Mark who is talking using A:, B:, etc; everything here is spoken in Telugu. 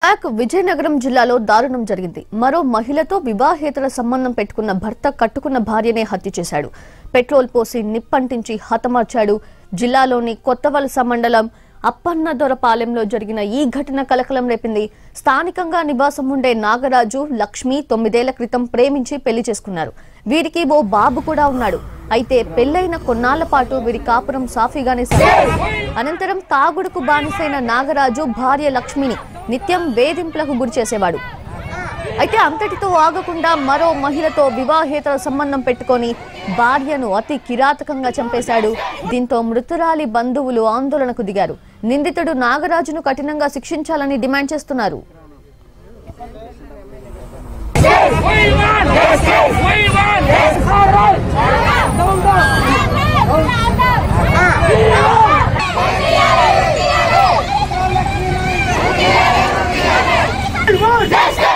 A: బ్యాక్ విజయనగరం జిల్లాలో దారుణం జరిగింది మరో మహిళతో వివాహేతర సంబంధం పెట్టుకున్న భర్త కట్టుకున్న భార్యనే హత్య చేశాడు పెట్రోల్ పోసి నిప్పంటించి హతమార్చాడు జిల్లాలోని కొత్తవలస మండలం అప్పన్నదొరపాలెంలో జరిగిన ఈ ఘటన కలకలం రేపింది స్థానికంగా నివాసం ఉండే నాగరాజు లక్ష్మి తొమ్మిదేళ్ల క్రితం ప్రేమించి పెళ్లి చేసుకున్నారు వీరికి ఓ బాబు కూడా ఉన్నాడు అయితే పెళ్లైన కొన్నాళ్ల పాటు వీరి కాపురం సాఫీగానే సాగింది అనంతరం తాగుడుకు బానిసైన నాగరాజు భార్య లక్ష్మిని నిత్యం వేధింపులకు గురి చేసేవాడు అయితే అంతటితో ఆగకుండా మరో మహిళతో వివాహేతర సంబంధం పెట్టుకొని భార్యను అతి కిరాతకంగా చంపేశాడు దీంతో మృతురాలి బంధువులు ఆందోళనకు దిగారు నిందితుడు నాగరాజును కఠినంగా శిక్షించాలని డిమాండ్ చేస్తున్నారు
B: Justice!